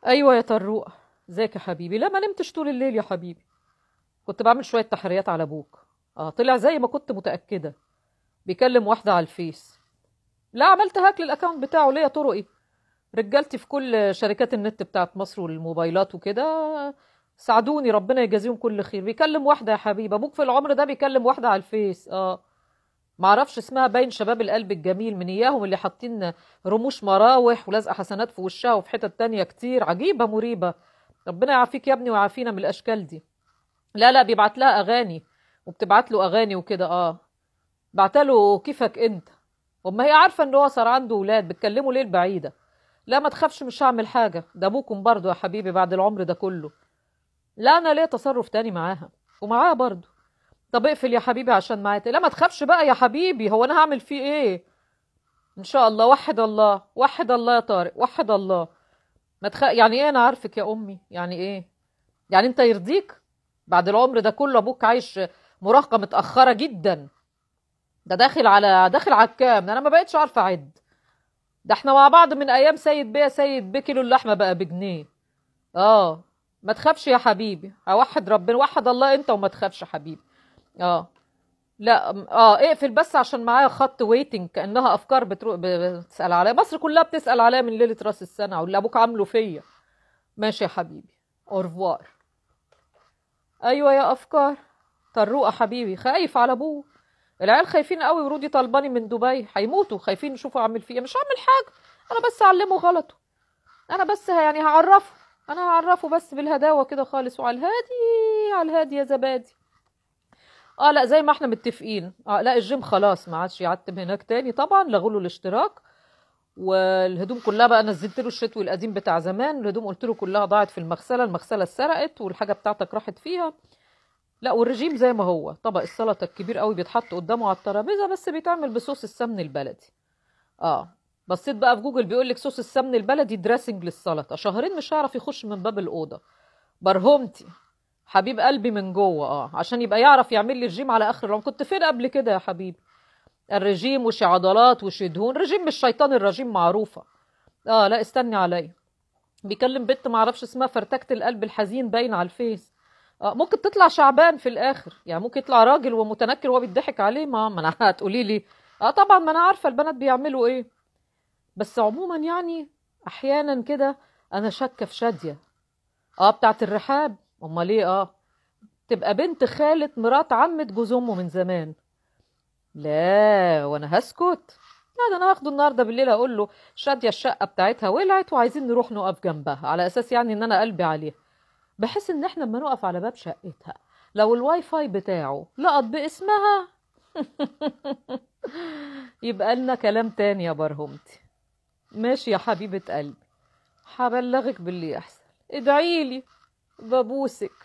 ايوه يا طروق ازيك يا حبيبي لا ما نمتش طول الليل يا حبيبي كنت بعمل شويه تحريات على ابوك اه طلع زي ما كنت متاكده بيكلم واحده على الفيس لا عملت هاك للاكونت بتاعه ليه يا طرقي رجالتي في كل شركات النت بتاعت مصر والموبايلات وكده ساعدوني ربنا يجازيهم كل خير بيكلم واحده يا حبيبي ابوك في العمر ده بيكلم واحده على الفيس اه معرفش اسمها باين شباب القلب الجميل من اياهم اللي حاطين رموش مراوح ولازقه حسنات في وشها وفي حتت تانية كتير عجيبه مريبه ربنا يعافيك يا ابني ويعافينا من الاشكال دي لا لا بيبعت لها اغاني وبتبعت له اغاني وكده اه بعتله كيفك انت وما هي عارفه ان هو صار عنده ولاد بتكلمه ليه البعيده لا ما تخافش مش هعمل حاجه ده ابوكم برضه يا حبيبي بعد العمر ده كله لا انا ليه تصرف تاني معاها ومعاها برضه طب اقفل يا حبيبي عشان معايا لا ما تخافش بقى يا حبيبي هو انا هعمل فيه ايه ان شاء الله وحد الله وحد الله يا طارق وحد الله ما تخ... يعني ايه انا عارفك يا امي يعني ايه يعني انت يرضيك بعد العمر ده كله ابوك عايش مراهقه متاخره جدا ده داخل على داخل على الكام ده انا ما بقتش عارفه اعد ده احنا مع بعض من ايام سيد بيه سيد بيه كيلو اللحمه بقى بجنيه اه ما تخافش يا حبيبي اوحد ربنا وحد الله انت وما تخافش يا حبيبي اه لا اه اقفل بس عشان معايا خط ويتنج كانها افكار بتروح بتسال عليا مصر كلها بتسال عليا من ليله راس السنه واللي ابوك عامله فيا ماشي يا حبيبي اورفوار ايوه يا افكار طروقه حبيبي خايف على ابوه العيال خايفين قوي ورودي طلباني من دبي هيموتوا خايفين يشوفوا اعمل فيه إيه. مش هعمل حاجه انا بس اعلمه غلطه انا بس يعني هعرفه انا هعرفه بس بالهداوه كده خالص وعلى الهادي على الهادي يا زبادي اه لا زي ما احنا متفقين اه لا الجيم خلاص ما عادش يعتم هناك تاني طبعا لغوا له الاشتراك والهدوم كلها بقى نزلت له الشتوي القديم بتاع زمان الهدوم قلت له كلها ضاعت في المغسله المغسله اتسرقت والحاجه بتاعتك راحت فيها لا والرجيم زي ما هو طبق السلطه الكبير قوي بيتحط قدامه على الترابيزه بس بيتعمل بصوص السمن البلدي اه بصيت بقى في جوجل بيقول لك صوص السمن البلدي دريسنج للسلطه شهرين مش هيعرف يخش من باب الاوضه برهمتي حبيب قلبي من جوه اه عشان يبقى يعرف يعمل لي الرجيم على اخر اليوم كنت فين قبل كده يا حبيبي الرجيم وش عضلات وش دهون رجيم مش شيطان الرجيم معروفه اه لا استني عليا بيكلم بنت ما اعرفش اسمها فرتكت القلب الحزين باين على الفيس آه ممكن تطلع شعبان في الاخر يعني ممكن يطلع راجل ومتنكر وهو بيضحك عليه ما ما انا هتقولي لي اه طبعا ما انا عارفه البنات بيعملوا ايه بس عموما يعني احيانا كده انا شاكه في شاديه اه بتاعت الرحاب امال ايه اه تبقى بنت خالة مرات عمة جوز امه من زمان لا وانا هسكت لا ده انا هاخده النهارده بالليل اقول له شاديه الشقه بتاعتها ولعت وعايزين نروح نقف جنبها على اساس يعني ان انا قلبي عليها بحيث ان احنا لما نقف على باب شقتها لو الواي فاي بتاعه لقط باسمها يبقى لنا كلام تاني يا برهمتي ماشي يا حبيبة قلبي هبلغك باللي يحصل ادعيلي ببوسك